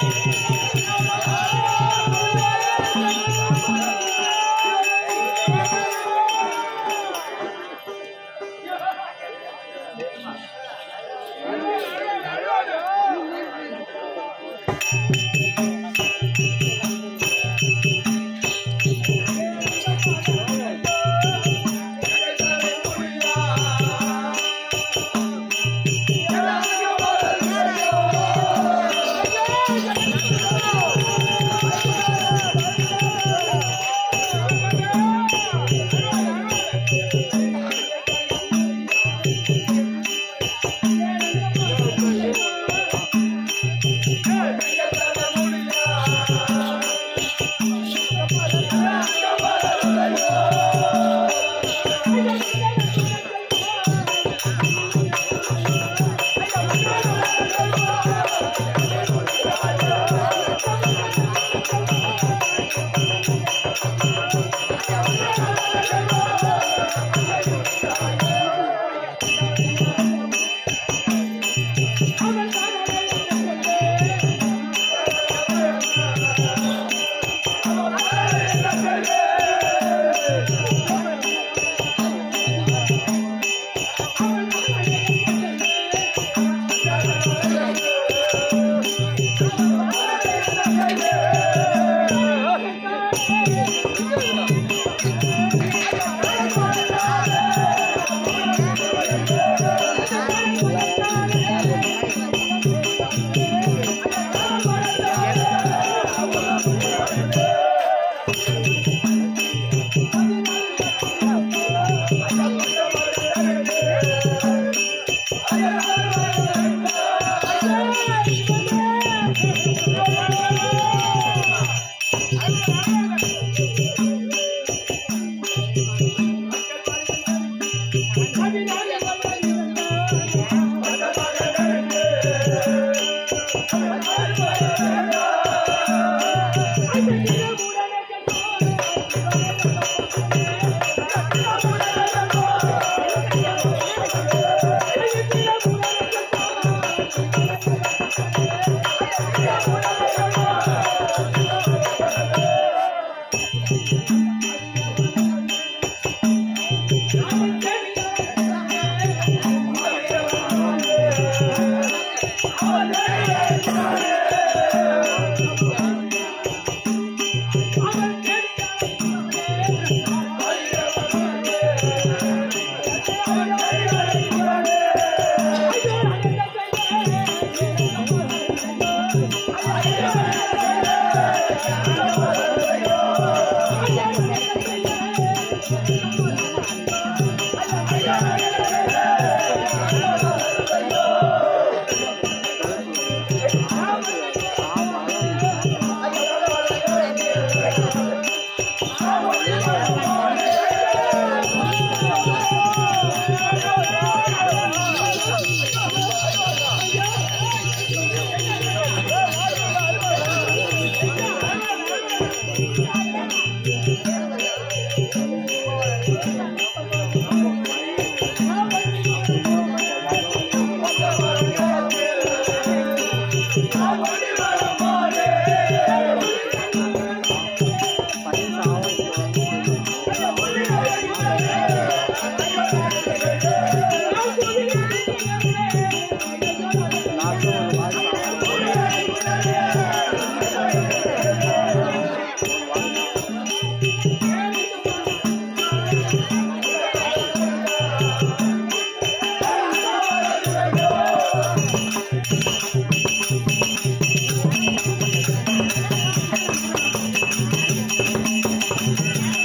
ஆ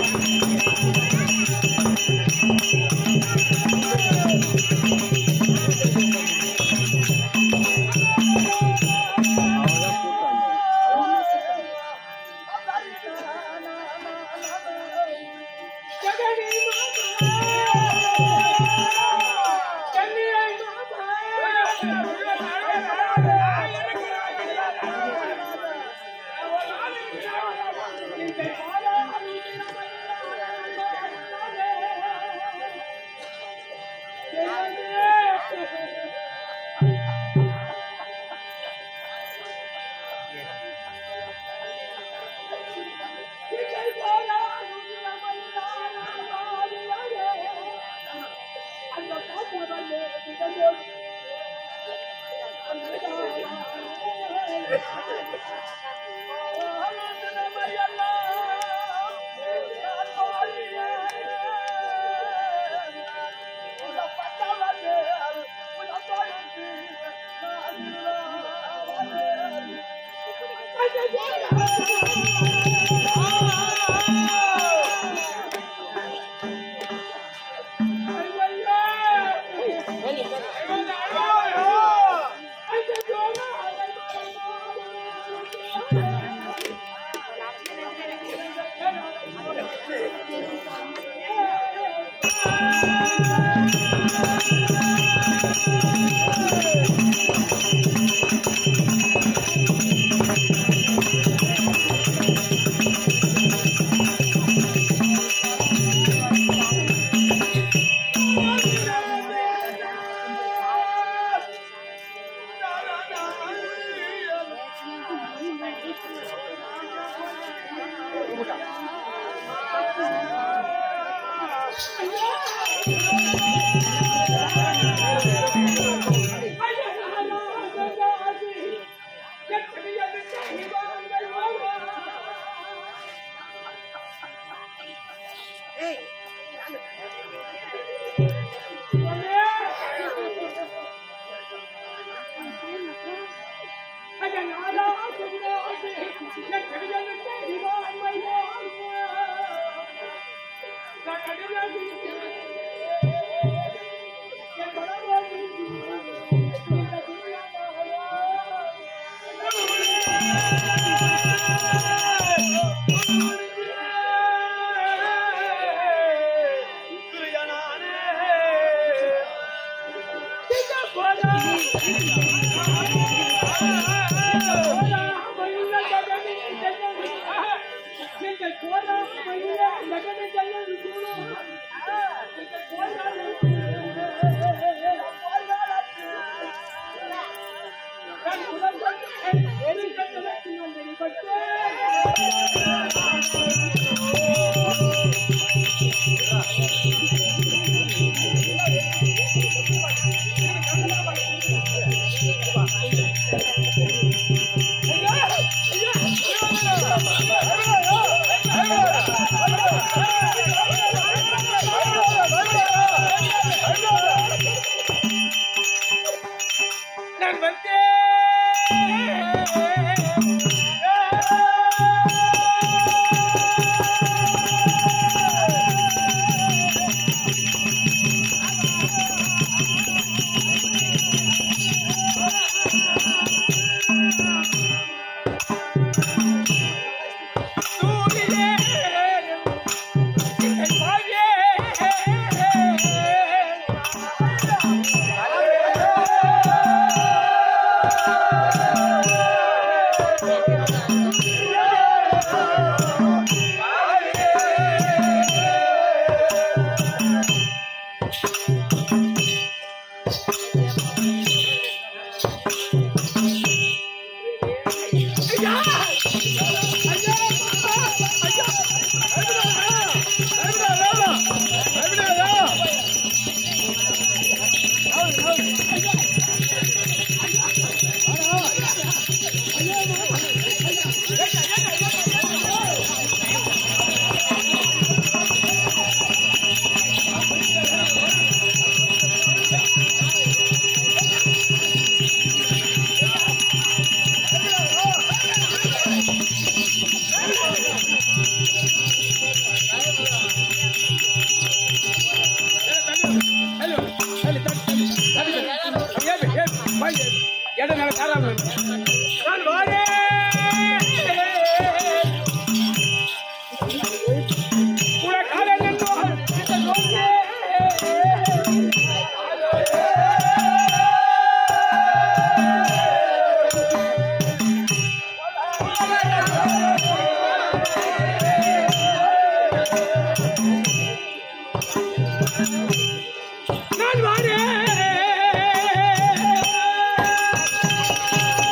நான் வாரேன்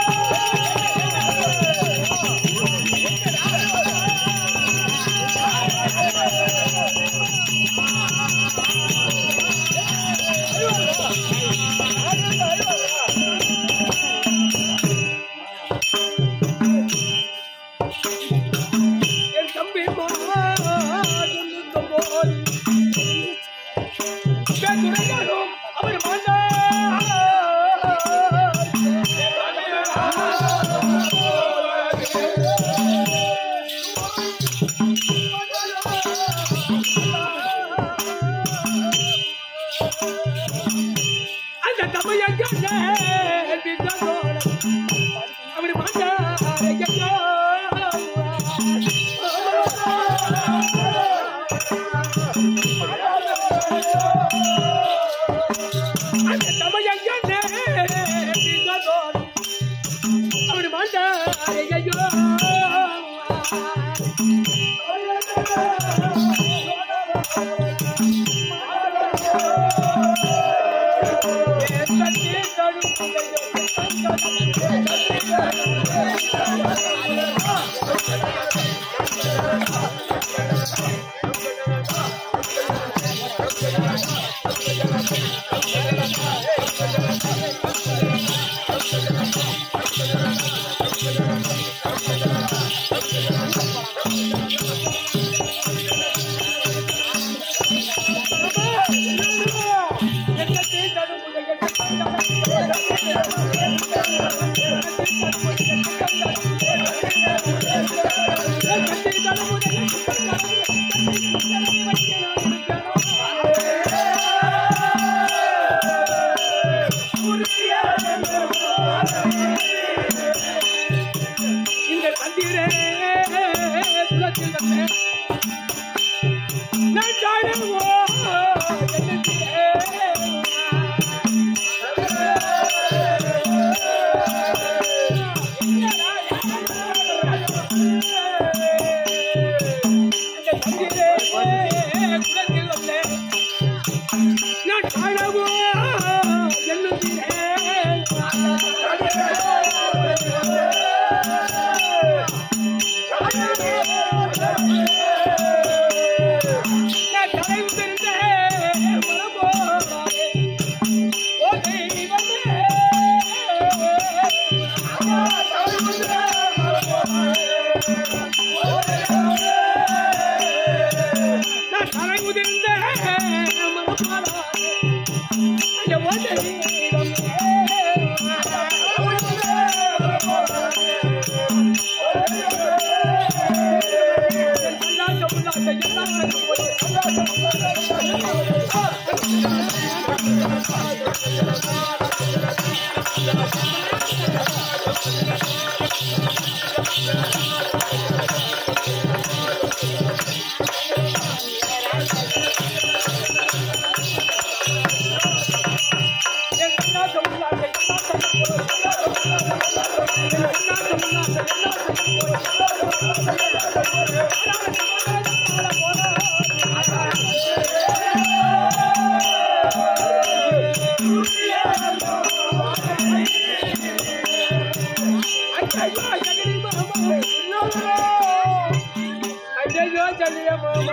பெருந்துரையாலும் அவர் மாண்டார் அந்த தமையங்க அவர் அந்த தமையங்க அவர் மாண்டாரையோ இந்த தந்திரே குலத்தில் வந்த நான் காணவோ என்னத்திலே இந்த தந்திரே குலத்தில் வந்த நான் காணவோ நான் தலை உதிர்ந்த மரபோராயே ஓ தெய்வமே நான் தலை உதிர்ந்த மரபோராயே ஐயோ ஓ ஐயோ சொல்லிய மாமா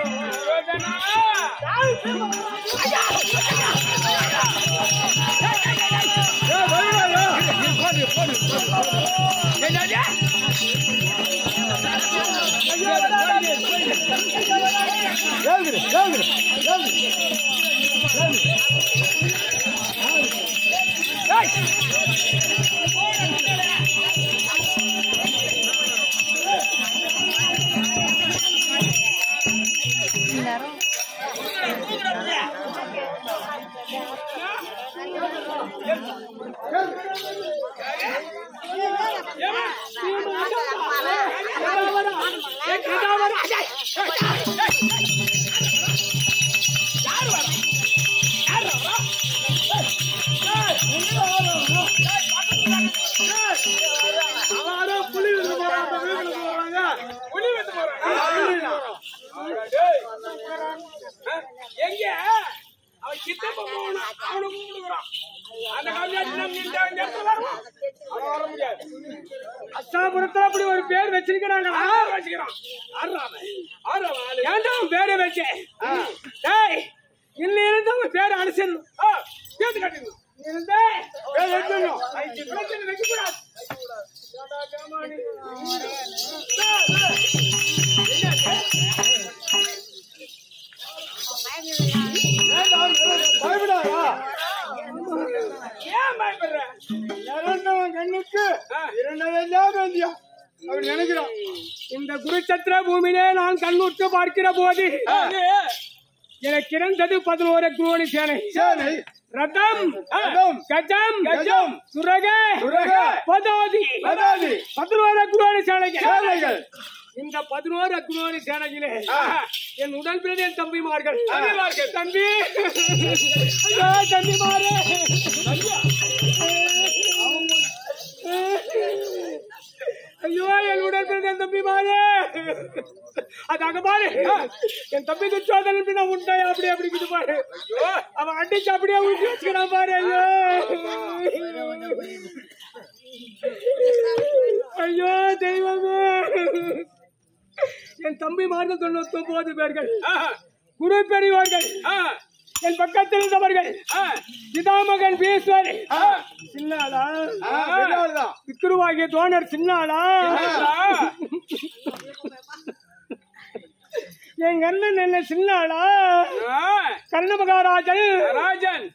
எங்க அவன் சித்தப்பா போகணும் அவனை கூப்பிடுறான் அந்த காலத்துல நம்ம இந்த இந்த இடத்துல வருவான் அவன் வர முடியாது அஸ்தாபுரத்துல அப்படி ஒரு பேர் வச்சிருக்கிறாங்க ஆறு வச்சுக்கிறான் ஏன்டா அவன் பேரை வச்சேன் டேய் இன்னும் இருந்து அவன் பேரை அனுசரிணும் கேட்டு கட்டிடணும் இருந்தே பேர் வைக்கணும் பிரச்சனை வைக்கக்கூடாது ஏன்டா ஜாமானி? டேய், டேய். என்ன அவர் நினைக்கிறான் இந்த குருச்சத்திர பூமியிலே நான் கண்ணுற்று பார்க்கிற போது எனக்கு இருந்தது பதினோரு குரோணி சேனை சேனை ரதம் ரதம், கஜம் கஜம், சுரக சுரக, பதாதி பதாதி, பதினோரு குரோணி சேனைகள் சேனைகள் இந்த பதினோரு அக்னோரி சேனையிலே ஆ. என் உடல் பிறந்த என் தம்பிமார்கள் தம்பிமார்கள் தம்பி ஐயா தம்பிமாரே ஐயோ என் உடல் பிறந்த என் தம்பிமாரே அதாக பாரு என் தம்பி துச்சோதனன் பின்ன உண்டை அப்படி அப்படி இருக்குது பாரு அவன் அடிச்சு அப்படியே ஊட்டி வச்சுக்கிறான் பாரு ஐயோ ஐயோ தெய்வமே என் தம்பி மார்க்க தொண்ணூத்தி ஒன்பது பேர்கள் குரு பெரியவர்கள் என் பக்கத்தில் இருந்தவர்கள் பிதாமகன் பீஸ்வர் சின்னாளா ஆ, விடாதுதான். விக்ருவாகிய தோணர் சின்னாளா என் அண்ணன் என்ன சின்னாளா கர்ண மகாராஜன் ராஜன்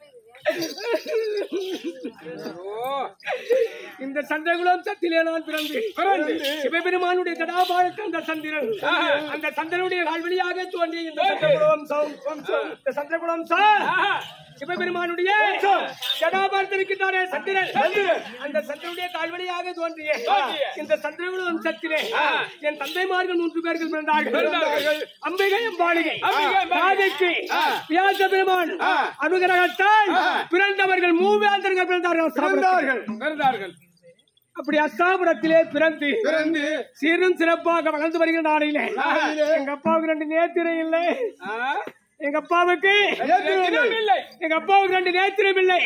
இந்த சந்திரகுலம் சத்திலே நான் பிறந்து சிவபெருமானுடைய கடாபாரத்தில் அந்த சந்திரன் அந்த சந்திரனுடைய வாழ்வழியாக தோன்றிய இந்த சந்திரகுலம் சௌ- வம்சம். இந்த சந்திரகுலம் சா சிவபெருமானுடைய ஜடாபாரத்தில் இருக்கின்றாரே சந்திரன் அந்த சந்திரனுடைய கால்வழியாக தோன்றிய இந்த சந்திரகுல வம்சத்திலே என் தந்தைமார்கள் மூன்று பேர்கள் பிறந்தார்கள் அம்பிகை அம்பாளிகை ராதைக்கு வியாச பெருமான் அனுகிரகத்தால் பிறந்தவர்கள் மூவேந்தர்கள் பிறந்தார்கள் பிறந்தார்கள் பிறந்தார்கள் அப்படி அஸ்தாபுரத்திலே பிறந்து பிறந்து சீரும் சிறப்பாக வளர்ந்து வருகிற நாளையிலே எங்க அப்பாவுக்கு ரெண்டு நேத்திரம் இல்லை எங்க அப்பாவுக்கு நேத்திரம் இல்லை எங்க அப்பாவுக்கு ரெண்டு நேத்திரம் இல்லை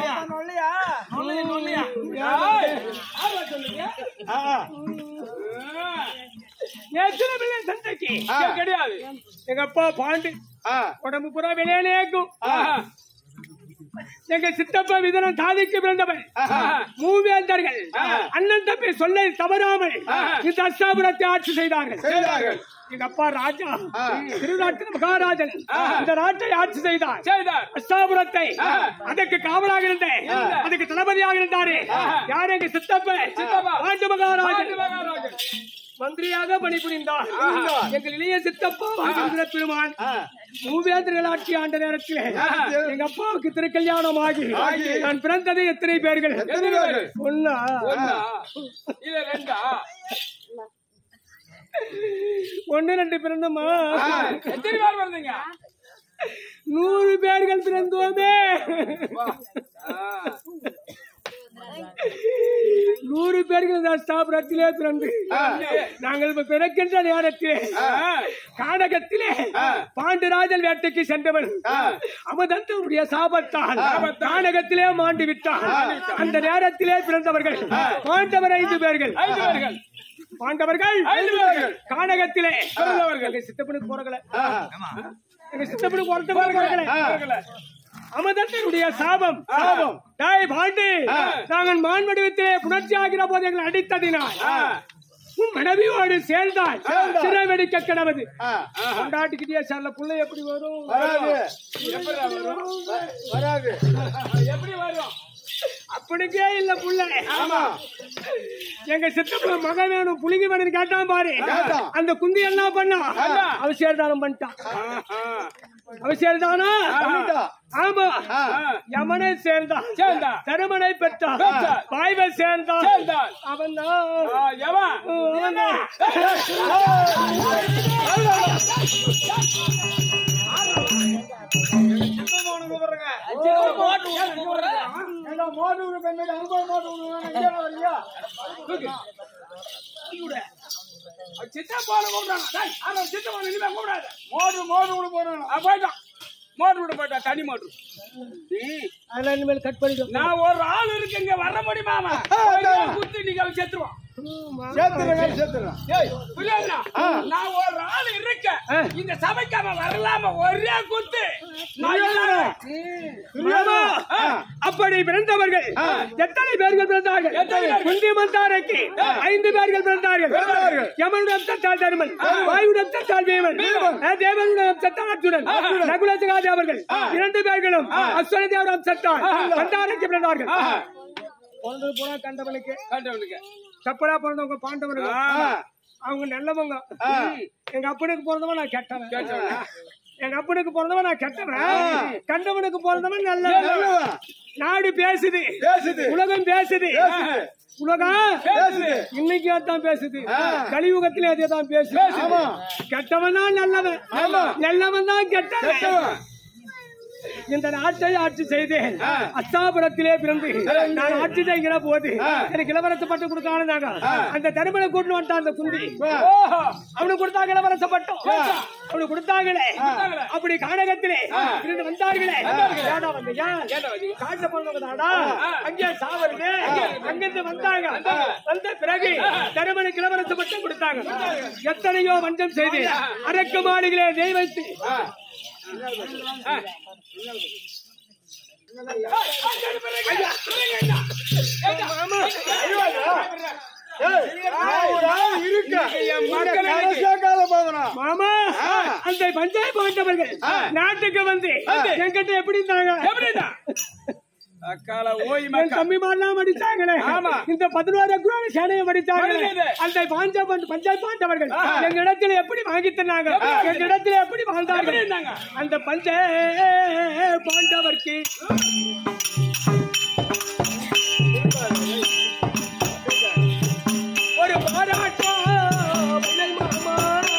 ஆ, நேத்திரம் இல்லை சந்தைக்கு ஆ. கிடையாது எங்க அப்பா பாண்டு ஆ, உடம்பு புறா வெளியேக்கும் ஆ, எங்க சித்தப்பா விதனம் தாதிக்கு பிறந்தவன் ஆஹா. மூவேந்தர்கள் அண்ணன் தம்பி சொல்லை தவறாமல் இந்த அஸ்தாபுரத்தை ஆட்சி செய்தார்கள் செய்தார்கள். எங்க அப்பா ராஜா ஆ. திருநாட்டு மகாராஜன் இந்த நாட்டை ஆட்சி செய்தார் செய்தார் அஸ்தாபுரத்தை அதற்கு காவலாக இருந்த அதுக்கு தளபதியாக இருந்தாரு யார் எங்க சித்தப்ப சித்தப்பா. பாண்டு மகாராஜன் மகாராஜன் மந்திரியாக பணிபுரிந்தார் எங்கள் இளைய சித்தப்பா வாகன பெருமான் ஆ. மூவேந்தர்கள் ஆட்சி ஆண்ட நேரத்தில் எங்க அப்பாவுக்கு திருக்கல்யாணம் ஆகி ஆகி. நான் பிறந்தது எத்தனை பேர்கள் எத்தனை பேர்கள்? ஒன்னா ஒண்ணா இல்ல ரெண்டா ஒன்னு ரெண்டு பிறந்தமா எத்தனை பேர் வந்தீங்க நூறு பேர்கள் பிறந்தோமே நூறு பேர்கள் இந்த ஸ்தாபனத்திலே பிறந்து நாங்கள் இப்ப பிறக்கின்ற நேரத்திலே காடகத்திலே பாண்டுராஜன் வேட்டைக்கு சென்றவன் அவதந்தனுடைய சாபத்தான் காடகத்திலே மாண்டு விட்டான் அந்த நேரத்திலே பிறந்தவர்கள் பாண்டவர் ஐந்து பேர்கள் ஐந்து பேர்கள் பாண்டவர்கள் ஐந்து பேர்கள். காடகத்திலே பிறந்தவர்கள் எங்க சித்தப்பனுக்கு போறங்கள ஆ, எங்க சித்தப்பனுக்கு ஒருத்த போறங்கள ஆ. அமதத்தினுடைய சாபம் சாபம் டாய் பாண்டு நாங்கள் மான் வடிவத்திலே புணர்ச்சி ஆகிற போது எங்களை அடித்ததினால் உன் மனைவியோடு சேர்ந்தால் சிறை வெடிக்க கிடவது ஆ, கொண்டாட்டிக்கிட்டே சார்ல புள்ள எப்படி வரும் வராது எப்படி வரும் வராது எப்படி வரும் அப்படிக்கே இல்ல புள்ள ஆமா எங்க சித்தப்ப மகன் வேணும் புலிங்க வேணும் கேட்டான் பாரு கேட்டான். அந்த குந்தி என்ன பண்ணா அவ சேர்தானம் பண்ணிட்டான் அவ சேர்தானா பண்ணிட்டா. ஆமா ஆ. யமனை சேர்ந்தான் சேர்ந்தான். தருமனை பெற்றான் பெற்றான். பாய்வை சேர்ந்தான் சேர்ந்தான். அவன் ஆ, எவன் அவன் மோட்டூர் பெண்ணு அனுபவம் மோட்டூர் சித்தப்பான கூப்பிடுறாங்க டேய், ஆனா சித்தப்பான இனிமே கூப்பிடாத மோட்டூர் மோட்டூர் போறோம் ஆ, போயிட்டான் மோட்டர் விட போயிட்டான் தனி மோட்டர் அதெல்லாம் இனிமேல் கட் பண்ணிடும் நான் ஒரு ஆள் இருக்கு இங்க வர முடியுமாமா குத்து நீங்க அவன் செத்துருவான் சேர்த்துறேங்க சேர்த்துறேன் புரியல நான் ஒரு ஆள் இருக்கேன் இந்த சபைக்கு அவன் வரலாம ஒரே குத்து நான் இல்லாம. ஆமா. அப்படி பிறந்தவர்கள் எத்தனை பேர்கள் பிறந்தார்கள் எத்தனை பேர்கள்? குந்தி மந்தாரைக்கு ஐந்து பேர்கள் பிறந்தார்கள் பிறந்தார்கள். யமனுடன் தத்தால் தருமன் வாயுடன் தத்தால் பீமன் தேவனுடன் தத்தால் அர்ஜுனன் நகுல சகாதேவர்கள் இரண்டு பேர்களும் அஸ்வன தேவரம் சத்தால் கண்டாரைக்கு பிறந்தார்கள் ஒன்று புறா கண்டவனுக்கு கண்டவனுக்கு தப்பரா பிறந்தவங்க பாண்டவர்கள் ஆமா. அவங்க நல்லவங்க எங்க அப்பனுக்கு பிறந்தவன் நான் கெட்டவன் எங்க அப்பனுக்கு பிறந்தவன் நான் கெட்டவன் கண்டவனுக்கு பிறந்தவன் நல்லவன் நாடு பேசுது பேசுது உலகம் பேசுது உலகம் பேசுது இன்னைக்கு அதான் பேசுது கலியுகத்திலே அதே தான் பேசுது ஆமா கெட்டவன் தான் நல்லவன் ஆமா. நல்லவன் தான் கெட்டவன் கெட்டவன். இந்த நாட்டை ஆட்சி செய்தேன் அஸ்தாபுரத்திலே பிறந்து நான் ஆட்சி செய்கிற போது எனக்கு இளவரச பட்டம் கொடுத்தாங்க அந்த தருமனை கூட்டு வந்துட்டான் அந்த குண்டி ஓஹோ. அவனுக்கு கொடுத்தாங்க இளவரச பட்டம் அவனுக்கு கொடுத்தாங்களே அப்படி கானகத்திலே இருந்து வந்தார்களே ஏடா வந்தீங்க காட்டுல போனவங்க தாடா அங்கே சாவருங்க அங்கிருந்து வந்தாங்க வந்த பிறகு தருமனுக்கு இளவரச பட்டம் கொடுத்தாங்க எத்தனையோ வஞ்சம் செய்து அரக்க மாடுகளே நெய் வைத்து ஏய், நான் ஒரு ஆள் இருக்கேன். என் இங்க மகன் கடைசியா காலம் பார்க்கணும். மாமா அந்த பஞ்சாயத்து போட்டவர்கள் நாட்டுக்கு வந்து என்கிட்ட எப்படி இருந்தாங்க எப்படிடா? அக்கால ஓய் என் மக்கா. கம்மி மாடலாம் அடிச்சாங்களே ஆமா. இந்த பதினோரு குரோன சேனையை அடிச்சாங்களே மனிதனே. அந்த பாஞ்ச பஞ்சாயத்து பாண்டவர்கள் எங்க இடத்துல எப்படி வாங்கி தந்தாங்க எங்க இடத்துல எப்படி எப்படி வாழ்ந்தாங்க இருந்தாங்க? அந்த பஞ்ச பாண்டவர்க்கு ஒரு பாராட்டோ மன்னன் மாமா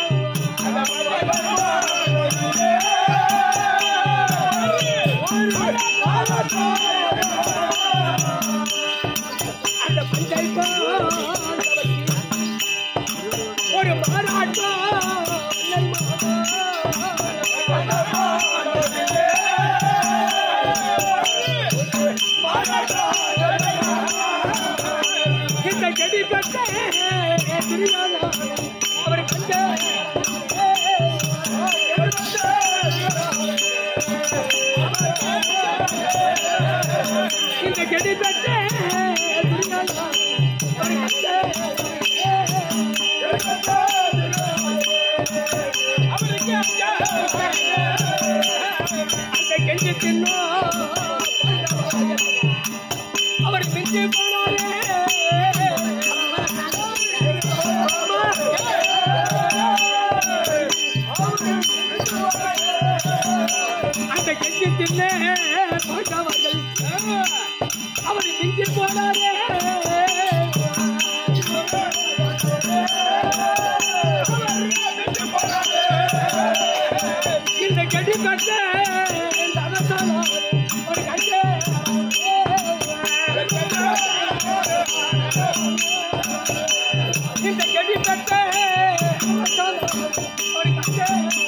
அந்த பஞ்சாயத்து பாண்டவர்க்கு ஒரு பாராட்டோ மன்னன் இந்த கடி பட்ட அவர் கண்ட இந்த கடி பட்ட அவர் அந்த கெஞ்சி தின்னோ அவர் மிஞ்சி போனாரே அந்த கெஞ்சி தின்னே பாண்டவர்கள் அவர் மிஞ்சி போனாரே இந்த கடி கட்ட இந்த அவசரம் ஒரு கட்டே இந்த கடி கட்ட ஒரு கட்டே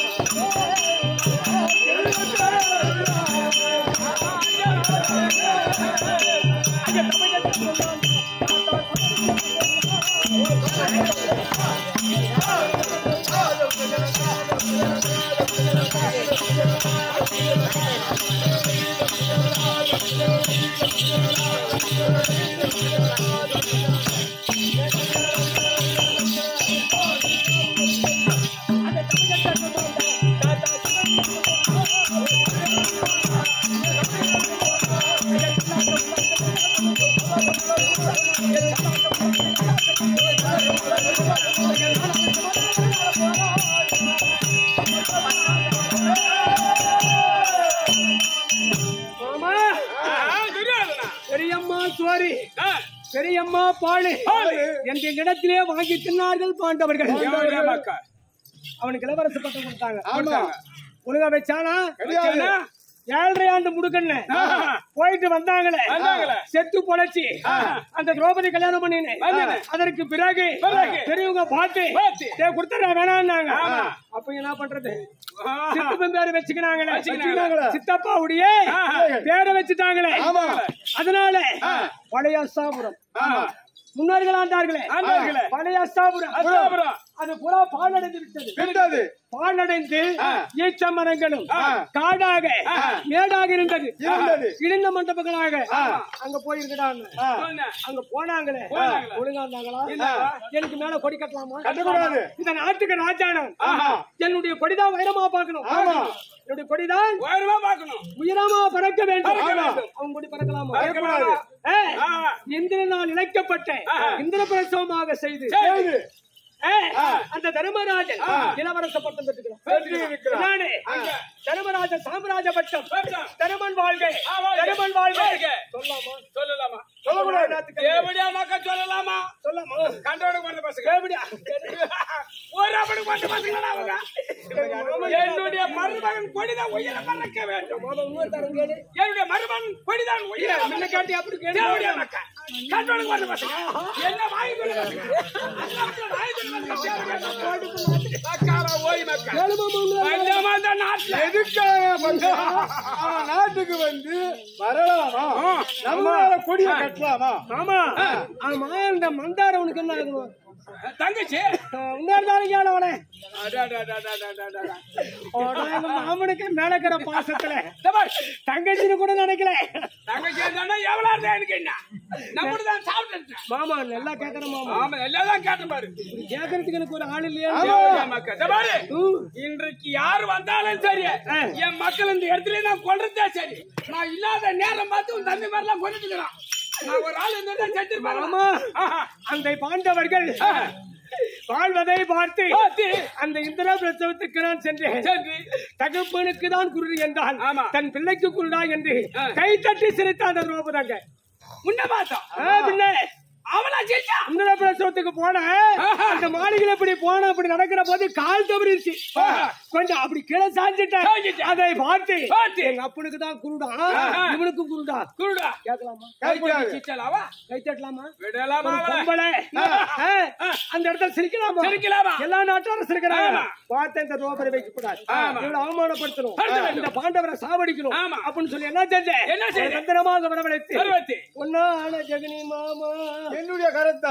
மாமா ஆ, துரியோதனா. பெரியம்மா சோரி ஆ, பெரியம்மா பாலு பாலு. என்ற இடத்திலே வாங்கி தின்னார்கள் பாண்டவர்கள் எவரே மக்கா? அவனுக்கு இளவரச பட்டம் கொடுத்தாங்க ஆமா ஒழுங்கா வச்சானா கிடையாது. ஏழரை ஆண்டு முடுக்கண்ணு ஆஹா. போயிட்டு வந்தாங்களே வந்தாங்களே. செத்து பொழைச்சி அந்த திரௌபதி கல்யாணம் பண்ணினேன் வந்தானே. அதற்கு பிறகு பிறகு. பெரியவங்க பார்த்து பார்த்து. டேய் கொடுத்துறா வேணாம்னாங்க ஆமா. அப்ப என்ன பண்றது ஆஹா. சித்தப்பன் பேரு வச்சுக்கினாங்களே வச்சுக்கினாங்களே. சித்தப்பாவுடைய ஆஹா. பேரை வச்சுட்டாங்களே ஆமா அதனால பழைய அஸ்தாபுரம் ஆமா. முன்னோர்கள் ஆண்டார்களே ஆண்டார்களே. பழைய அஸ்தாபுரம் அஸ்தாபுரம். அது புறா பாழடைந்து விட்டது விட்டது பாழடைந்து ஆ. ஈச்ச மரங்களும் ஆ. காடாக ஆ. மேடாக இருந்தது இருந்தது. இடிந்த மண்டபங்களாக ஆ. அங்க போயிருக்கிறாங்க ஆ. சொன்னேன். அங்க போனாங்களே போனாங்களே. ஒழுங்கா இருந்தாங்களா இல்ல. எனக்கு மேல கொடி கட்டலாமா கட்டக்கூடாது. இந்த நாட்டுக்கு ராஜானம் ஆஹா. என்னுடைய கொடிதான் வைரமா பார்க்கணும் ஆமா. என்னுடைய கொடிதான் உயரமா பார்க்கணும் உயரமா பறக்க வேண்டும் பறக்க ஆமா. வேண்டும். அவங்க கொடி பறக்கலாமா பறக்கக்கூடாது. ஏய், ஆ. இந்திரனால் இழைக்கப்பட்ட ஆஹா. இந்திர பிரசவமாக செய்து செய்து. ஏய், அந்த தர்மராஜன் இளவரச பட்டம் பெற்றுக்கிறான் பெற்றிருக்கிறான். நானே, தர்மராஜன் சாம்ராஜ பட்டம் பட்டம். தருமன் வாழ்க ஆ, வாழ்க. தருமன் வாழ்க வாழ்க. சொல்லாமா சொல்லலாமா சொல்லக்கூடாது. எப்படியா மக்கள் சொல்லலாமா சொல்லாமா கண்டவனுக்கு வந்த பசங்க எப்படியா? ஒரு அப்பனுக்கு வந்த பசங்களா அவங்க என்னுடைய மருமகன் கொடிதான் உயிரை பறக்க வேண்டும் மாமா, இன்னொரு தரம் கேளு. என்னுடைய மருமகன் கொடிதான் உயிரை முன்ன கேட்டு அப்படி கேளு. தேவடியா மக்கள் கண்டவனுக்கு வந்த பசங்க என்ன வாங்கி கொண்டு பசங்க அல்லாஹ் வாங்கி கொண்டு பசங்க தேவடியா மக்கள் மக்காரா ஓய் மக்கள் கேளு மாமா, இன்னொரு தரம். பஞ்சமா இந்த நாட்டுல எதுக்காக பண்றான்? அவன் நாட்டுக்கு வந்து வரலாமா நம்மளால கொடிய கட்டலாமா மாமா ஆமா இந்த மந்தார உனக்கு என்ன ஆகணும் தங்கச்சி இன்னொரு தாரம் கேளு அவனே அடா, அடா, அடா, அடா, அடா, அடா, அடா. ஓடா, எங்க மாமனுக்கு மேலக்கிற பாசத்துல தபார். தங்கச்சின்னு கூட நினைக்கல தங்கச்சி இருந்தா எவ்வளவு இருந்தா எனக்கு என்ன நம்ம தான் சாப்பிட்டு மாமா நல்லா கேக்குற மாமா ஆமா எல்லாம் தான் கேட்ட பாரு கேக்குறதுக்கு எனக்கு ஒரு ஆள் இல்லையா தேவடியா மக்கள் இந்த பாரு ம். இன்றைக்கு யார் வந்தாலும் சரி ஆ. என் மக்கள் இந்த இடத்துல நான் கொல்றதே சரி நான் இல்லாத நேரம் பார்த்து உன் தம்பி மாதிரிலாம் கொண்டுட்டு இருக்கிறான். நான் ஒரு ஆள் இருந்தா செத்துருப்பாங்க ஆமா அந்த பாண்டவர்கள் வாழ்வதை பார்த்து பார்த்து அந்த இந்திரா பிரசவத்துக்கு நான் சென்றேன் சென்று தகப்பனுக்கு தான் குருடு என்றால் ஆமா. தன் பிள்ளைக்கு குருடா என்று ஆ. கை தட்டி சிரித்த அந்த ரூபதாங்க முன்ன பார்த்தோம் பின்ன அவளா ஜெயிச்சா இந்திரா பிரசவத்துக்கு போன அந்த மாளிகையில இப்படி போன அப்படி நடக்கிற போது கால் தவறிச்சு கொஞ்சம் அப்படி கீழே சாஞ்சிட்டேன் சாஞ்சிட்டேன். அதை பார்த்து பார்த்து. எங்க அப்பனுக்கு தான் குருடா ஆஹா. இவனுக்கும் குருடா குருடா கேட்கலாமா கேட்கக்கூடாது. ஜெயிச்சலாவா கை தட்டலாமா விடலாமா ஒரு அவளை? பொம்பளை ஆ, அந்த இடத்துல சிரிக்கலாமா சிரிக்கலாமா? எல்லா நாட்டாரும் சிரிக்கிறாங்க ஆமா. பார்த்த இந்த ரோபரை வைக்கக்கூடாது ஆமா. இவளை அவமானப்படுத்தணும் படுத்த வேண்டும். இந்த பாண்டவரை சாவடிக்கணும் ஆமா. அப்படின்னு சொல்லி என்ன செஞ்சேன் என்ன செஞ்ச? ஒரு தந்திரமாக வரவழைத்து பருவத்தி ஒன்னா ஆன ஜெகனி மாமா என்னுடைய கரத்தால்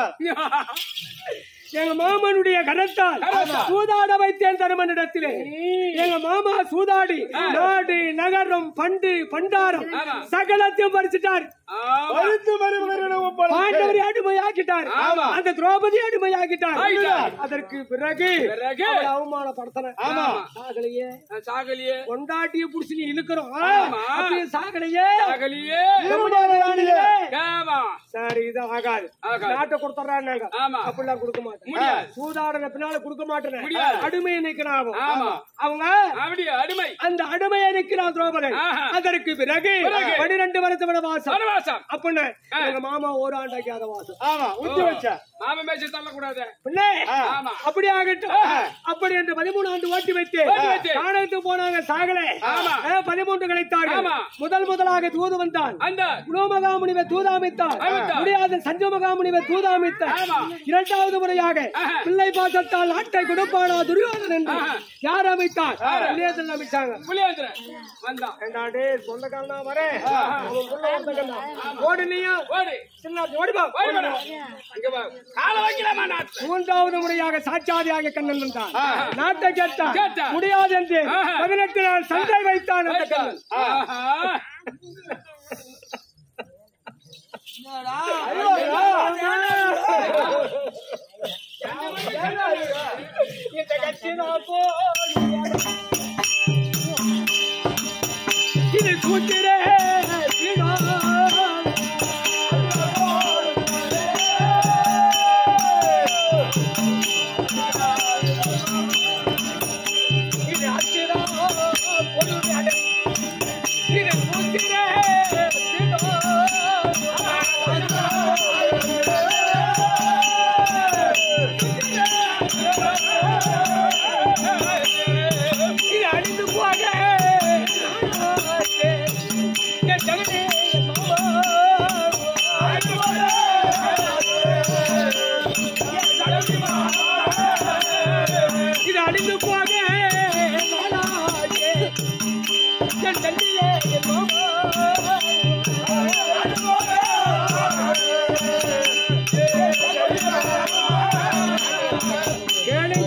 எங்க மாமனுடைய கரத்தால் கரத்தால். சூதாட வைத்தேன் தருமனிடத்திலே எங்க மாமா சூதாடி நாடு நகரம் பண்டு பண்டாரம் ஆமா. சகலத்தையும் பறிச்சுட்டார் பழுத்து மருமகனிடம் ஒப்படைத்தேன். பாண்டவரை அடிமையாக்கிட்டார் ஆமா. அந்த திரௌபதி அடிமையாக்கிட்டார் ஆக்கிட்டார். அதற்கு பிறகு பிறகு? அவளை அவமானப்படுத்தின ஆமா. சாகலையே சாகலியே கொண்டாட்டிய புடிச்சு நீ இழுக்கிறோம் ஆமா. அப்படியே சாகலையே சாகலியே திருமணமானீங்களே. ஆமா சரி இது ஆகாது ஆகாது. நாட்டை கொடுத்துறாங்க ஆமா. அப்படிலாம் கொடுக்க மாட்டேன் முடியாது. சூதாடன பின்னால கொடுக்க மாட்டேன் முடியாது. அடிமையை நிக்கிறான் ஆமா. அவங்க அப்படியே அடிமை அந்த அடிமையை நிக்கிறான் திரௌபதன் ஆஹா. அதற்கு பிறகு பிறகு? பன்னிரண்டு வருஷம் வனவாசம் வனவாசம் அப்படின்னு எங்க மாமா ஒரு ஆண்டாக்கியாத வாசம் ஆமா உத்தி வச்ச மாம மேய்ச்சி தள்ளக்கூடாது பிள்ளை ஆமா. அப்படி ஆகட்டும் அப்படி என்று பதிமூணு ஆண்டு ஓட்டி வைத்து ஓட்டி வைத்து. நாணயத்து போனாங்க சாகலே ஆமா. ஆ, பதிமூன்று கிடைத்தார்கள் ஆமா. முதல் முதலாக தூது வந்தான் அந்த குலோமகாமுனிவை தூதாமித்தார் அமைத்தார். முடியாத சஞ்சமகாமுனிவை தூதாமித்தார் ஆமா. இரண்டாவது முறையாக ஆஹா. பிள்ளை பாசத்தால் நாட்டை கொடுப்பானா துரியோதனன் என்று ஆஹா. யார் அமைத்தார் இளையதன் அமைச்சாங்க புளியாந்திரன் வந்தான் ஏண்டாடே சொந்தக்காரனா வரேன் அவன் புள்ள ஒருத்தங்கண்ணா. ஓடு நீயும் ஓடி சின்ன ஓடிப்பா ஓடி வாடா. அங்க வா கால வைக்கலாமா நாட்டுல மூன்றாவது முறையாக சாட்சாதியாக கண்ணன் வந்தான் ஆஹா. நாட்டை கேட்டான் கேட்டான். முடியாது என்று ஆஹா. பதினெட்டு நாள் சண்டை வைத்தான் அந்த கண்ணன் ஆஹா. இந்த கட்சி நான் போய் இது கூட்டிரே இது அச்சிரா பொருள் இது கூட்டிரே இது அழிந்து போக என் ஜகனே என் இது அழிந்து போக நாளாயே. என் தந்தையே என் மாமா கேளுங்க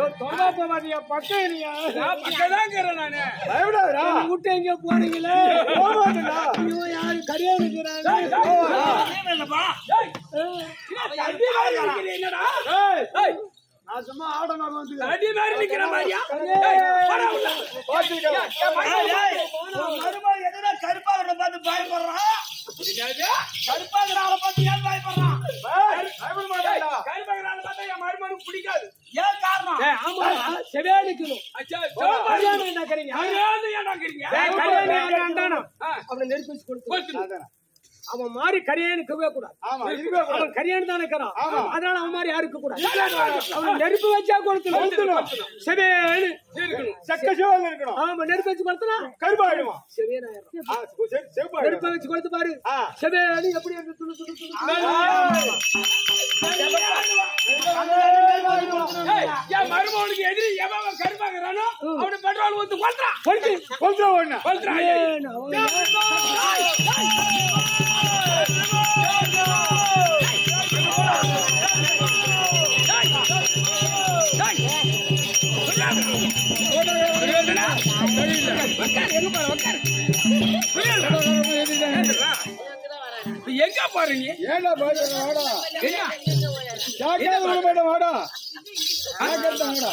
தொண்டா போவாதியா பக்கம் இல்லையா நான் பக்கம்தான் இருக்கிறேன் நானு. பயப்படாதடா விட்டு எங்க போனீங்களே போவாதடா ஐயோ யாரு கரையா இருக்கிறாங்க ஏய், என்ன தடி மாதிரி நிக்கிற என்னடா? ஏய், நான் சும்மா ஆடணும் வந்து தடி மாதிரி நிக்கிற மாதிரியா? ஏய், போடா உள்ள. பாத்துக்கலாம் மருமகன் எதுனா கருப்பா வரத பார்த்து பயப்படுறான். என்னது? கருப்பா இருக்கிற ஆளை பார்த்து ஏன் பயப்படுறான்? பயப்பட மாட்டாடா கருப்பா இருக்கிற ஆளை பார்த்தா என் மருமகனுக்கு பிடிக்காது. ஏன் காரணம்? ஏய், ஆமா செவே நிக்கணும் அச்சா, சோம்பேறி. கல்யாணம் என்ன கறீங்க கல்யாணம் ஏன்டா இருக்கிறீங்க? ஏய், கல்யாணம் என்ன அந்தானம்? ஆ, அவனை நெருப்பு வச்சு கொடுத்து கொடுத்துரு. அவன் மாதிரி கரையானு இருக்கவே கூடாது ஆமா இருக்கவே கூடாது அவன் கரியானு தானே இருக்கிறான் ஆமா. அதனால அவன் மாதிரி யாரும் இருக்க கூடாது அவன் நெருப்பு வச்சா கொடுத்துடும் செவேனு இருக்கணும். செக்க சிவல் இருக்கணும் ஆமா நெருப்பு வச்சு கொடுத்தனா கருப்பாயிடுவான் செவேனாயிரம் ஆ, செ- நெருப்பை செவப்பாயிடுவான் வச்சு கொடுத்து பாரு ஆ. செவேனு எப்படி இருக்கு துளு துளு துளு ஏய், என் மருமகனுக்கு எதிரி எவன் கருப்பா இருக்கிறானோ அவனை பெட்ரோல் ஊத்து கொல்றான். கொல்லுங்க. கொல்றா ஒண்ணு கொல்றான். ஏன் அவன் எங்க போறீங்க ஏண்டா பாய்ச்சல் வாடா என்ன ஜாக்கிரதை விட மாட்டேன் வாடா ஜாக்கிரதை வாடா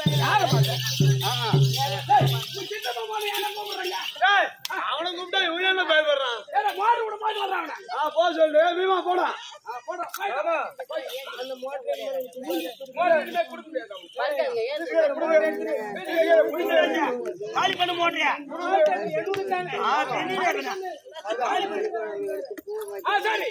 அவனை கூப்பிட்டா இவன் என்ன பயப்படுறான் மாடு விட மாடு வர்றான் ஆ போ சொல்லு பீமா போடா காலி பண்ண போடுறியா ஆ சரி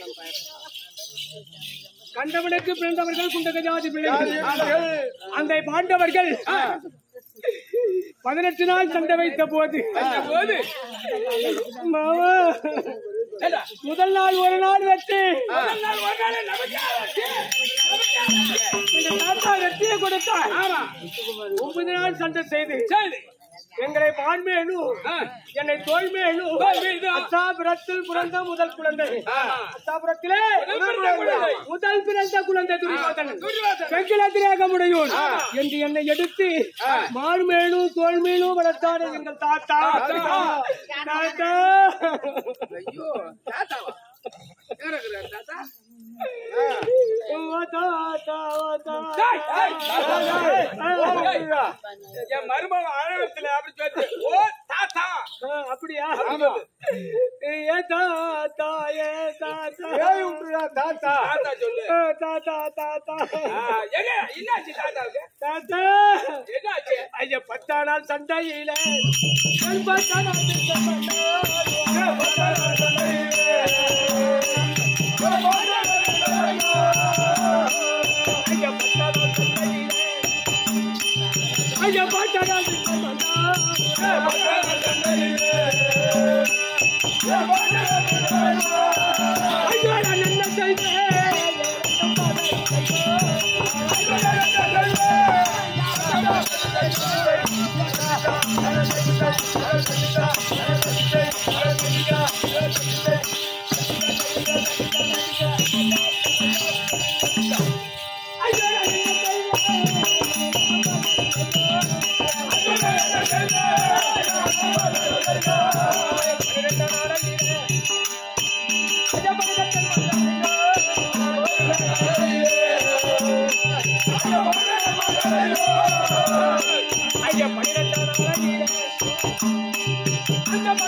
கண்டவனுக்கு பிறந்தவர்கள் குண்டக ஜாதி பிள்ளைகள் அந்த பாண்டவர்கள் பதினெட்டு நாள் சண்டை வைத்த போது போது மாமா, முதல் நாள் ஒரு நாள் வெற்றி முதல் நாள் ஒரு நாள் நமக்கே ஆச்சு. எங்க தாத்தா வெற்றியை கொடுத்தார் ஆமா ஒன்பது நாள் சண்டை செய்து சரி எங்களை பான்மேனும் ஆ. என்னை தோல்மேனும் தோல்மேலும். அத்தாபுரத்தில் பிறந்த முதல் குழந்தை அத்தாபுரத்திலே முதல் பிறந்த குழந்தை. முதல் பிறந்த குழந்தை துரியோதனன் துரியோதனன். வெங்கிலத்திலேக முடியும் என்று என்னை எடுத்து மான்மேலும் தோல்மேலும் வளர்த்தாரு எங்கள் தாத்தா தாத்தா ஐயோ தாத்தாவா யார் இருக்கிறார் தாத்தா ஓ தாத்தா ஓ டேய், டேய், தாத்தா என் மருமக ஆழத்துல அப்படி சொல்லு ஓ தாத்தா ஆ, அப்படியா ஏ தாத்தா ஏ தாத்தா ஏய் விட்டுடா தாத்தா தாத்தா சொல்லு ஏ தாத்தா தாத்தா ஆ, எங்க என்னாச்சு தாத்தாவுக்கு தாத்தா என்னாச்சு ஐயா பத்தா நாள் சண்டையில என் பத்தா நாள் ஐயா பத்தா நாள் சண்டையில ஐயா பத்தா நாள் ஐயா நான் என்ன செய்வேன் ஐயா பன்னிரெண்டாம் நாளிலே அந்த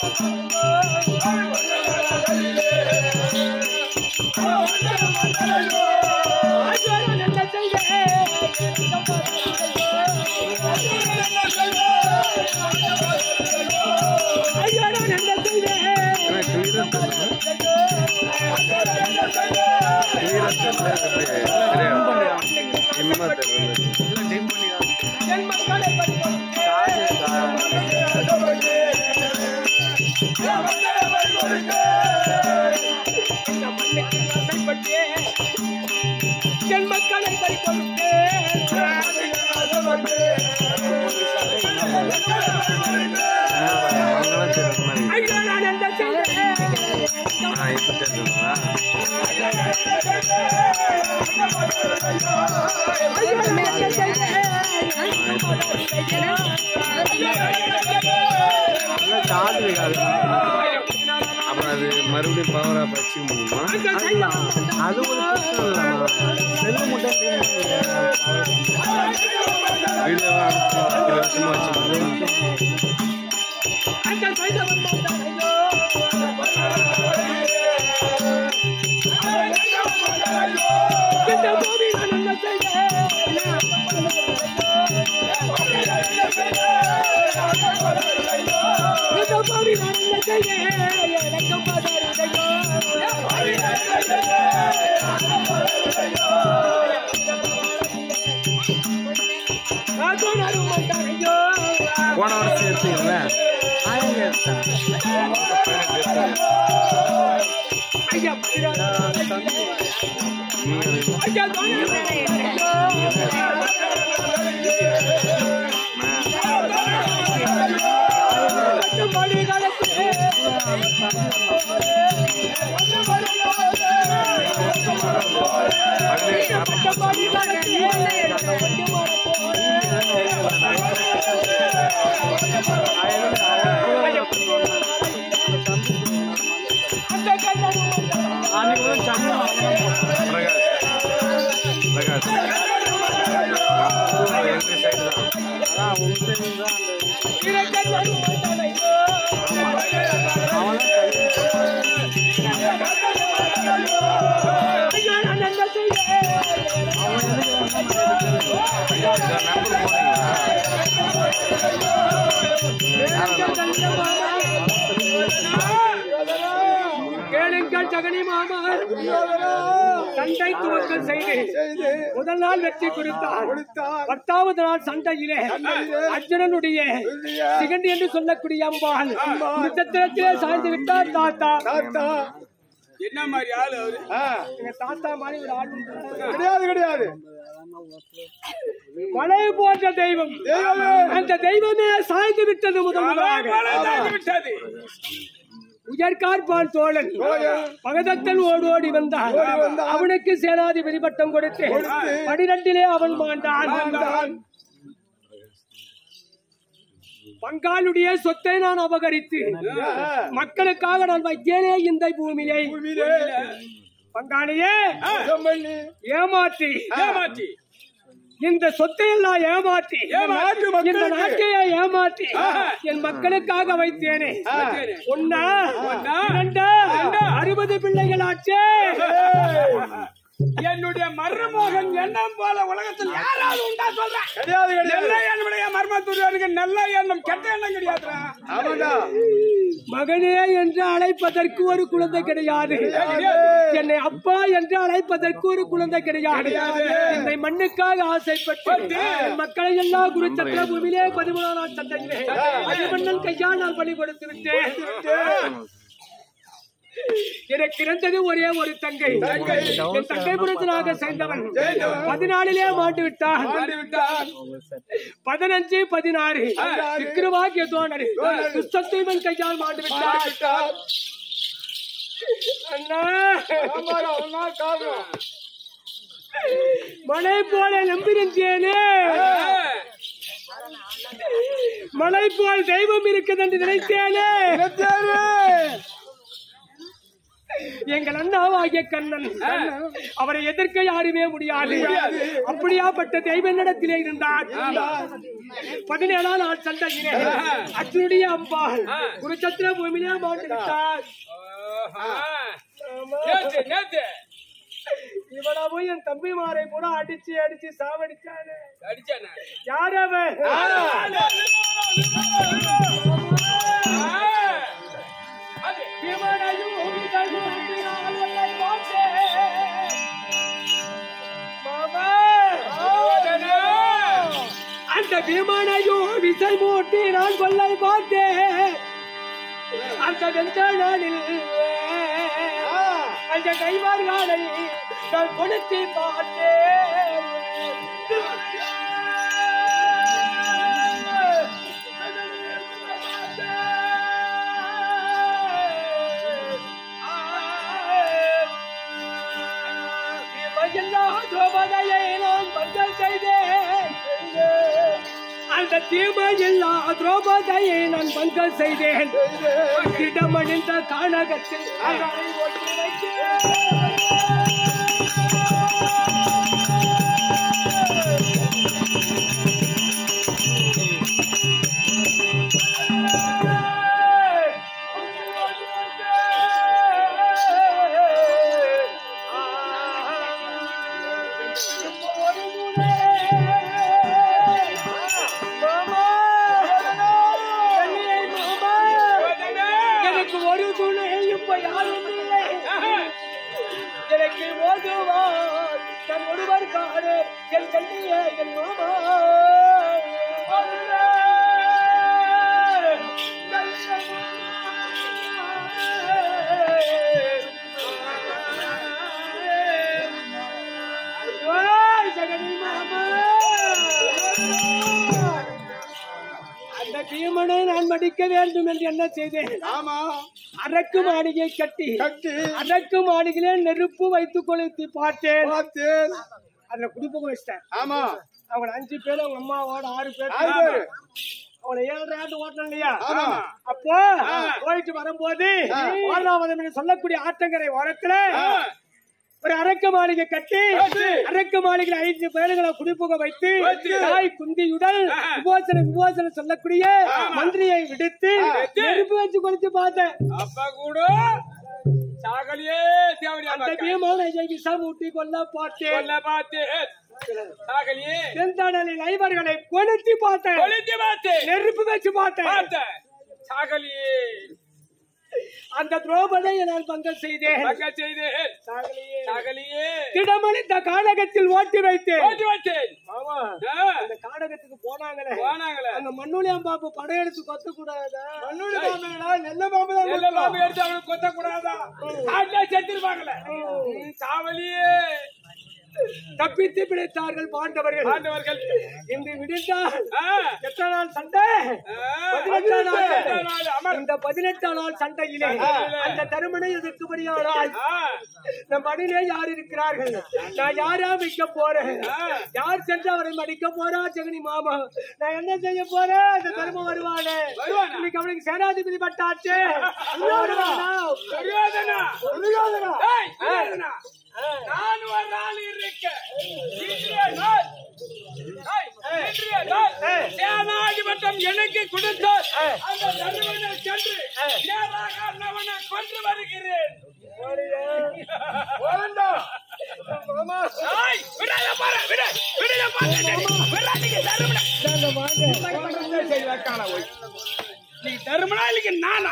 என் மக்களை ஐயா நான் என்ன செய்வேன் அப்புறம் அது மறுபடியும் பவர் ஆஃப் வச்சுக்க முடியுமா அது ஒரு செல்லு மட்டும் வீடியோ வருஷமா வச்சுக்கணும் போன வருஷம் எடுத்தீங்கல்ல பிரகாஷ் எங்க சைடு தான் கேளுங்கள் ஜெகனி மாமா சண்டை துவக்கம் செய்து முதல் நாள் வெற்றி கொடுத்தார் பத்தாவது நாள் சண்டையிலே அர்ஜுனனுடைய சிகண்டி என்று சொல்லக்கூடிய அம்பாள் நட்சத்திரத்திலே சாய்ந்து விட்டார் தாத்தா என்ன மாதிரி ஆளு அவரு எங்க தாத்தா மாதிரி ஒரு ஆள் உண்டு. கிடையாது கிடையாது மலை போன்ற தெய்வம் அந்த தெய்வமே சாய்ந்து விட்டது முதல் முதலாக மழை தாண்டி விட்டது உயர்கார்பான் தோழன் பகதத்தன் ஓடி ஓடி வந்தான் அவனுக்கு சேனாதிபதி பட்டம் கொடுத்து பனிரெண்டிலே அவன் மாண்டான் பங்காளுடைய சொத்தை நான் அபகரித்து மக்களுக்காக நான் வைத்தேனே இந்த பூமியை பங்காளியே ஏமாற்றி ஏமாற்றி இந்த சொத்தை எல்லாம் ஏமாற்றி ஏமாற்றி இந்த மக்களுக்கு. நாட்டையே ஏமாற்றி என் மக்களுக்காக வைத்தேனே ஒன்னா இரண்டா அறுபது பிள்ளைகள் ஆச்சே என்னுடைய மருமகன் எண்ணம் போல உலகத்தில் யாராவது உண்டா சொல்றேன் கிடையாது நல்ல என்னுடைய மர்மத்துறையனுக்கு நல்ல எண்ணம் கெட்ட எண்ணம் கிடையாதுடா ஆமாடா மகனே என்று அழைப்பதற்கு ஒரு குழந்தை கிடையாது என்னை அப்பா என்று அழைப்பதற்கு ஒரு குழந்தை கிடையாது இந்த மண்ணுக்காக ஆசைப்பட்டு என் மக்களை எல்லாம் குருச்சத்திர பூமியிலே பதிமூணாம் நாள் சந்தையிலே அடிமன்னன் கையால் நான் பலி கொடுத்து விட்டேன் எனக்கு இருந்தது ஒரே ஒரு தங்கை என் தங்கை புறத்தினாக சேர்ந்தவன் பதினாலிலே மாண்டு விட்டான் பதினஞ்சு பதினாறு விக்ரவாகிய தோணர் துஷ்டத்தீவன் கையால் மாண்டு விட்டான் அண்ணா மலை போல நம்பியிருந்தேனே மலை போல் தெய்வம் இருக்குது என்று நினைத்தேனே எங்கள் அண்ணாவாகிய கண்ணன் அவரை எதிர்க்க யாருமே முடியாது அப்படியாப்பட்ட தெய்வ நடத்திலே இருந்தார் பதினேழாம் நாள் சண்டையிலே அர்ஜுனுடைய அம்பாள் குருச்சத்திர பூமியிலே மாண்டு விட்டார் நேத்து நேத்து இவ்வளவு என் தம்பிமாரை கூட அடிச்சு அடிச்சு சாவடிச்சானே அடிச்சானா யார் அவன் அது இவனையும் உமிழ்ந்து அன்பினால் உன்னை பார்த்தேன். மாமா, அந்த பீமனையும் விசை மூட்டி நான் கொள்ளை பார்த்தேன் அந்த வெந்த நாளில் அந்த கைவார்காலை நான் கொடுத்து பார்த்தேன் அந்த தீமையில்லா துரோபதையை நான் பங்கம் செய்தேன் இடமணிந்த கானகத்தில் அவரை ஒட்டி வைத்தேன். எனக்கு ஒரு துணை இப்ப யாரும் இல்லை எனக்கு ஓதுவார் தன் ஒருவர் காண என் கண்ணிய என் மாமா ஜெகனி மாமா அந்த பீமனை நான் மடிக்க வேண்டும் என்று என்ன செய்தேன் ஆமா அரக்கு மாளிகை கட்டி கட்டி அரக்கு மாளிகையிலே நெருப்பு வைத்து கொளுத்தி பார்த்தேன் பார்த்தேன் அதுல குடிப்புக வச்சிட்டேன் ஆமா அவங்க அஞ்சு பேர் அவங்க அம்மாவோட ஆறு பேர் ஆறு பேரு. அவனை ஏழரை ஆண்டு ஓட்டணும் இல்லையா ஆமா. அப்போ போயிட்டு வரும்போது வாரணாவதம் என்று சொல்லக்கூடிய ஆற்றங்கரை ஓரத்துல ஒரு அரக்க மாளிகை கட்டி அரக்க மாளிகையில் ஐந்து பேர்களை குடிப்புக வைத்து தாய் குந்தியுடன் விமோசன விமோசனம் சொல்லக்கூடிய மந்திரியை விடுத்து நெருப்பு வச்சு கொளுத்தி பார்த்தேன் அப்ப கூட சாகலியே தேவடியா அந்த பீமான விஷம் ஊட்டி கொல்ல பார்த்தேன் கொல்ல பார்த்து சாகலியே செந்தடலில் ஐவர்களை கொளுத்தி பார்த்தேன் கொளுத்தி பார்த்து நெருப்பு வச்சு பார்த்தேன் பார்த்த சாகலியே அந்த துரோபதையை நான் பங்கம் செய்தேன் பக்க செய்து சாகலியே திடமளித்த கானகத்தில் ஓட்டி வைத்தேன் ஓட்டி வச்சேன் ஆமா ஆ, அந்த கானகத்துக்கு போனாங்களே போனாங்களே அங்க மண்ணுளியாம் பாப்பு படையெடுத்து கொத்த கூடாதா மண்ணுளி பாம்புங்களா நெல்ல பாம்பு தான் எல்லா பாம்பு எடுத்து அவனுக்கு கொத்த கூடாதா காட்டிலே செத்துருப்பாங்களே சாவலியே தப்பித்து பிடித்தார்கள் பாண்டவர்கள் ஆண்டவர்கள் இன்று விடிந்தால் ஆ, எத்தனை நாள் சண்டை ஆ, பதினெட்டாம் நாள் பதினெட்டாம் நாள் அமர். இந்த பதினெட்டாம் நாள் சண்டையிலே அந்த தருமனை எதிர்க்கும்படியானால் ஆ, நம் மடியிலே யார் இருக்கிறார்கள் நான் யாரா மிக்க போறேன் யார் சென்று அவரை மடிக்க போறா ஜெகனி மாமா நான் என்ன செய்ய போறேன் அந்த தர்மம் வருவானே வருவானா? இன்னைக்கு அவனுக்கு சேனாதிபதி பட்டாச்சு வருவானா? துரியோதனா துரியோதனா. ஏய், துரியோதனா. நான் ஒரு நாள் இருக்க இன்றைய நாள் ஏய், இன்றைய நாள் சேனாதிபட்டம் எனக்கு கொடுத்தால் அந்த தருவனை சென்று நேராக அண்ணவனை கொன்று வருகிறேன் ஏய், விடாத பாரு, விடு, விடுத பாரு, விடாதீங்க, தருமனை. சரி, வைக்கால போய். நீ தருமனா இல்லைங்க நானா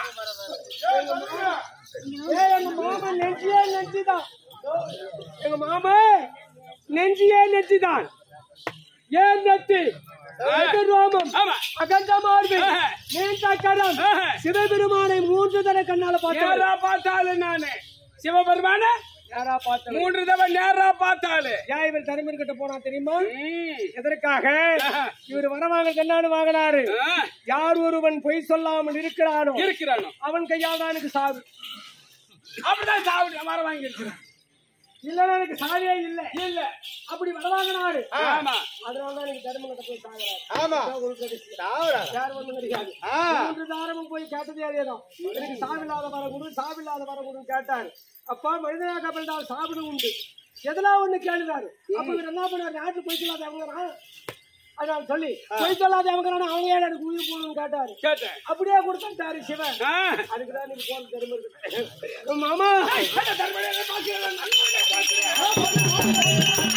ஏய், எங்க மாமா நெஞ்சியே நெஞ்சுதான் எங்க மாமா நெஞ்சியே நெஞ்சுதான் ஏன் நெத்தி எது ரோமம் ஆமா அகண்ட மார்பு ஆஹா. நீண்ட கரம் ஆஹா. சிவபெருமானை மூன்று தர கண்ணால பார்த்தேன் நேரா பார்த்தாலும் நானு சிவபெருமான யாரா பார்த்தேன் மூன்று தடவை நேரா பார்த்தாலு ஏன் இவர் தருமன் கிட்ட போனா தெரியுமா ம். எதற்காக ஆஹா. இவர் வரவாங்க கண்ணாடு வாங்கினாரு ஆ, யார் ஒருவன் பொய் சொல்லாமல் இருக்கிறானோ இருக்கிறானோ அவன் கையால் தான் எனக்கு சாவு அப்படிதான் சாப்பிடு வர வாங்கி இருக்கிறேன் இல்லன்னா எனக்கு சாவியே இல்ல இல்ல அப்படி வரவாங்கினாரு ஆமா அதனாலதான் எனக்கு தருமன் கிட்ட போய் சாகுறாரு ஆமா யார் ஒண்ணும் கிடையாது மூன்று தாரமும் போய் கேட்டதே அதேதான் எனக்கு சாவில்லாத வர கொடு சாவில்லாத வர கொடுன்னு கேட்டாரு அப்பா மனிதனாக பிறந்தால் சாப்பிடு உண்டு எதெல்லாம் ஒண்ணு கேளுதாரு அப்ப இவர் என்ன பண்ணாரு நாட்டு போய் சொல்லாத அவங்க அதான் சொல்லி போய் சொல்லாத அவங்க அவங்க ஏன் எனக்கு உயிர் போகணும்னு கேட்டாரு கேட்டேன் அப்படியே கொடுத்தாரு சிவன் ஆ. அதுக்குதான் நீங்க போன தருமன் கிட்ட. மாமா என்ன தர்மனே பார்க்கிறேன், நல்லவனே பார்க்கிறேன்.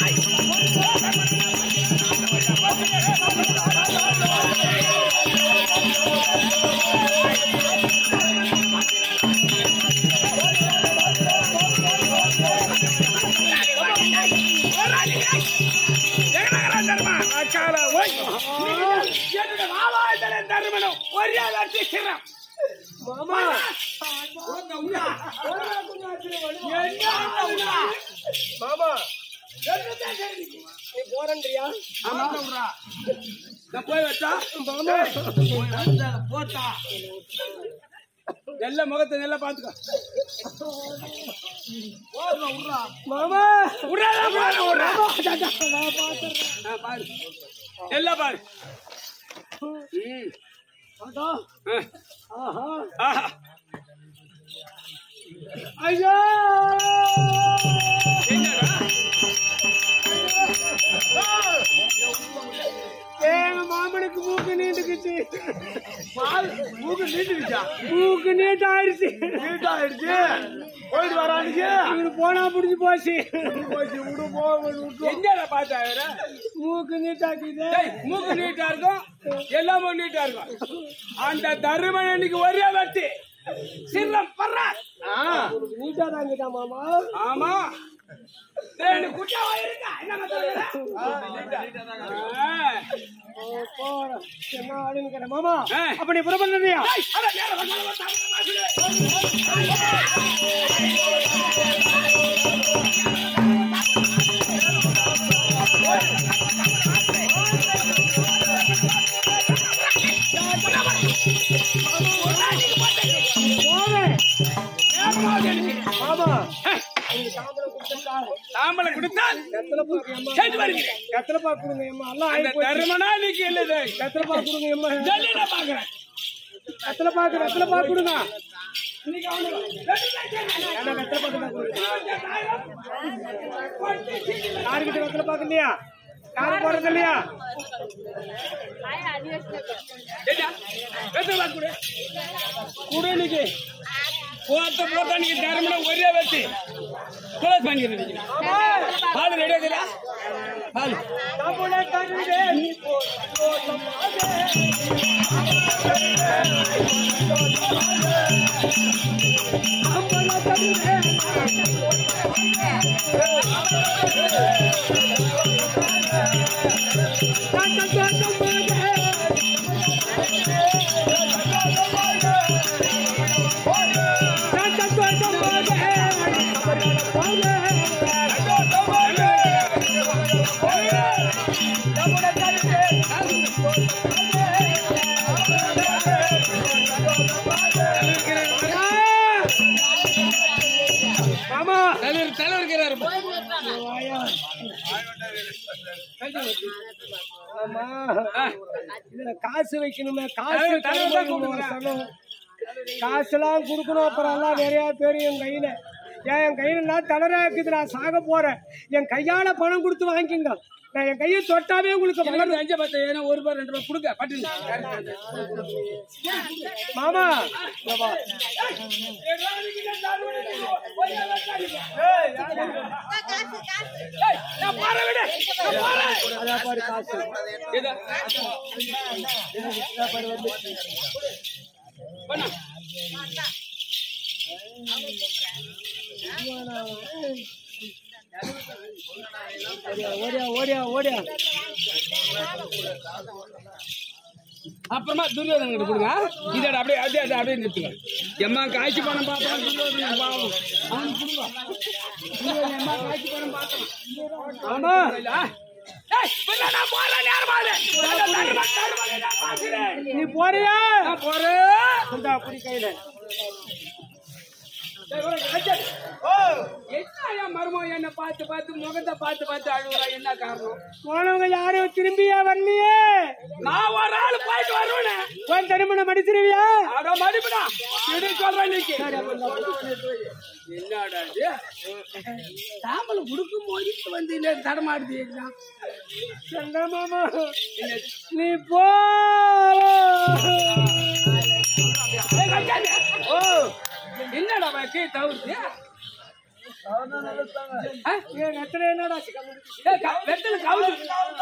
எங்கடா தர்மா? அக்கால, ஓய். என்னுடைய வாழாய்தலே தர்மனும் ஒரே லட்சிக்கிறேன் மாமா மாமா நீ போறன்றியா நான் போய் வச்சா மாமா போட்டா நல்ல முகத்தை நல்லா பாத்துக்கோ மாமா விடாத பாரு விடுறா நான் பாத்துறேன் பாரு நல்லா பாரு ம். ஆட்டா. ஆ. ஆஹா. ஆஹா. ஐயா என்னடா? எங்க மாமனுக்கு மூக்கு நீண்டுக்குச்சு மூக்கு நீண்டுக்குச்சா மூக்கு நீட்டு ஆயிடுச்சு நீட்டு ஆயிடுச்சு போயிட்டு வரானுக்கு இவரு போனா புடிச்சு போச்சு போச்சு விடு போ விட்டு என்னடா பார்த்தா இவரு? மூக்கு நீட்டாக்குது டேய், மூக்கு நீட்டா இருக்கும் எல்லாமே நீட்டா இருக்கும் அந்த தருமன் அன்னைக்கு ஒரே வெட்டி சின்னம் பர்றா நீட்டா தாங்கிட்டா மாமா ஆமா ரெண்டு குட்டா வாயிருக்கா என்ன சொல்லுற ஆ. போறேன் என்ன ஆளுங்கிற மாமா ஆ. அப்ப நீ புறப்படுறியா டேய், அட, நேரா வா, நேரா வா, தாமரை மாசுலே. போறேன் நேரமாக எனக்கு. மாமா ஏய், உங்களுக்கு சாம்பளம் கொடுத்துருக்காரு தாம்பலம் கொடுத்தால் எத்தனை பாக்கு அம்மா சென்று வருகிறேன் எத்தனை பாக்கு கொடுங்க அம்மா எல்லாம் அந்த ஆகி போச்சு தருமனா இன்னைக்கு இல்லது எத்தனை பாக்கு கொடுங்க அம்மா ஜல்லி நான் பாக்குறேன் எத்தனை பாக்கு எத்தனை பாக்கு கொடுங்க எனக்கு எத்தனை பாக்கு தான் கொடுங்க யாருக்கிட்ட எத்தனை பாக்கு இல்லையா யாரும் போறது இல்லையா ஏண்டா, எத்தனை வாக்கு கொடு? கொடு இன்னைக்கு. போத்த போத்த இன்னைக்கு தருமனா ஒரே வெட்டி குளோஸ் பண்ணிடுறேன் பால் ரெடியா இருக்குதா பால் சாப்பிட தருவே நீ மாமா தலைவர் தலைவர் இருக்கிறாரு ஆமா ஆ. இதுல காசு வைக்கணுமே காசு தலைவர், தலைவர் தான் தரும்போது கூப்பிடுறேன். சொல்லணும். காசுலாம் கொடுக்கணும் அப்புறம் எல்லாம் நிறைய பேர் என் கையில ஏன் என் கையில நான் தளரா இருக்குது நான் சாக போறேன் என் கையால பணம் கொடுத்து வாங்கிக்கங்க நான் என் கையை தொட்டாவே உங்களுக்கு வளரும் வளர்ந்து அஞ்சு பத்து ஏன்னா ஒரு ரூபாய் ரெண்டு ரூபாய் கொடுக்க பட்டு மாமா இங்க வா. அதான் பாரு காசு ஓடியா ஓடியா ஓடியா அப்புறமா துரியோதன கிட்ட கொடுங்க இதோட அப்படியே அப்படியே அப்படியே அப்படியே நிறுத்துங்க எம்மா காய்ச்சி பணம் பார்த்தோம் துரியோதனன் பாவம் அவனுக்கு கொடுங்க துரியோதனன் எம்மா காய்ச்சி பணம் பார்த்தோம் ஆமா ஏய், பின்ன நான் போறேன் நேரமாகுது. நான் தருமன், தருமனை நான் பார்க்கிறேன். நீ போறியா நான் போறேன். இந்தா புடி கையில டேய், ஒரு ராஜன். என்ன என் மருமகன் என்னை பார்த்து பார்த்து முகத்தை பார்த்து பார்த்து அழுகுறா என்ன காரணம் போனவங்க யாரும் திரும்பியா வரலையே நான் ஒரு ஆள் போயிட்டு வருவேனே உன் திருமணம் மடிச்சிருவியா அட மடிப்புடா இது சொல்றேன் இன்னைக்கு என்னடா இது தாம்பலம் கொடுக்கும் போது இப்ப வந்து இல்ல தடமாடுது சண்டை மாமா நீ போ ஓ என்னடா கீ தவிர்த்து என் எத்தனை என்னடா வெத்தல கவுது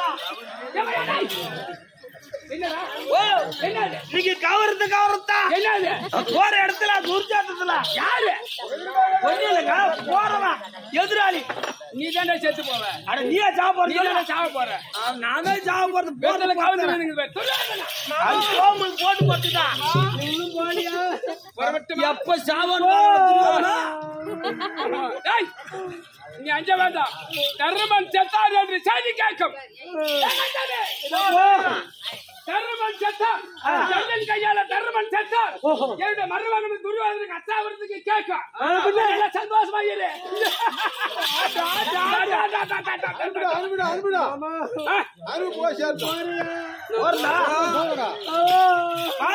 என்னடா ஓ என்னது நீங்க கவர்ந்து கவர்த்தா என்னது போற இடத்துல துர்ச்சாட்டத்துல யாரு ஒண்ணு இல்லைங்க போறவன் எதிராளி நீ தானே செத்து போவ அட நீயே சாவ நீ தானே சாவ போற நான் தான் சாவ போறது வெத்தல கவுந்து நின்னுங்க அது சோமல் போட்டு போட்டுதான் இன்னும் போலியா எப்ப சாவன் டேய், நீ அஞ்ச வேண்டாம் தர்மன் செத்தார் என்று செய்தி கேட்கும் தர்மன் செத்தார் ஜல்லன் கையால தர்மன் செத்தார் ஓஹோ. என்னுடைய மருமகன் துரியோதனுக்கு அச்சாவரத்துக்கு கேட்கும் ஆ, பின்ன? எல்லாம் சந்தோஷமா இரு அனுப்பிடா அனுப்பிடா ஆ, வரல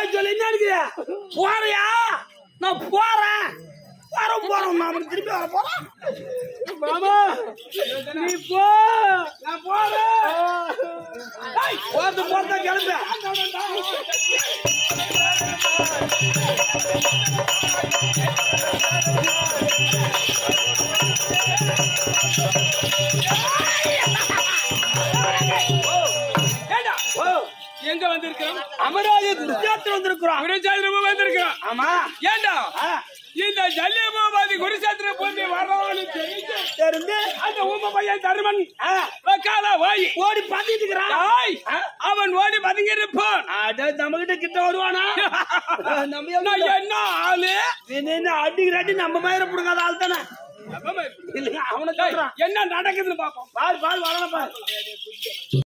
போய் சொல்லு என்ன இருக்குது போறியா நான் போறேன் போறோம் போறோம் நான் திருப்பி வர போறேன் மாமா நீ போ நான் போறேன் ஏய், போறது போறதா கிளம்பு ஏண்டா எங்க வந்திருக்கிறோம் அமராவதி குருஜாத்திரம் வந்திருக்கிறோம் குருசாத்திரம் வந்திருக்கிறோம் ஆமா ஏண்டா ஆ, இந்த ஜல்லியபாபாதி குருசாத்திரம் போட்டு வரவனு தெரிஞ்சு தெரிந்து அந்த உம பையன் தருமன் ஆ, வக்கால வாய் ஓடி பாத்திட்டு இருக்கிறான் தாய் அவன் ஓடி பதுங்கி இருப்பான் அட நம்ம கிட்ட கிட்ட வருவானா நம்ம நான் எவ்வளவு- என்ன ஆளு என்ன என்ன அடிக்கிறாட்டி நம்ம மயிர புடுங்காத ஆள் தானே இல்லைங்க அவனை சொல்றான் என்ன நடக்குதுன்னு பாப்போம் பாரு பாரு வரணும் பாரு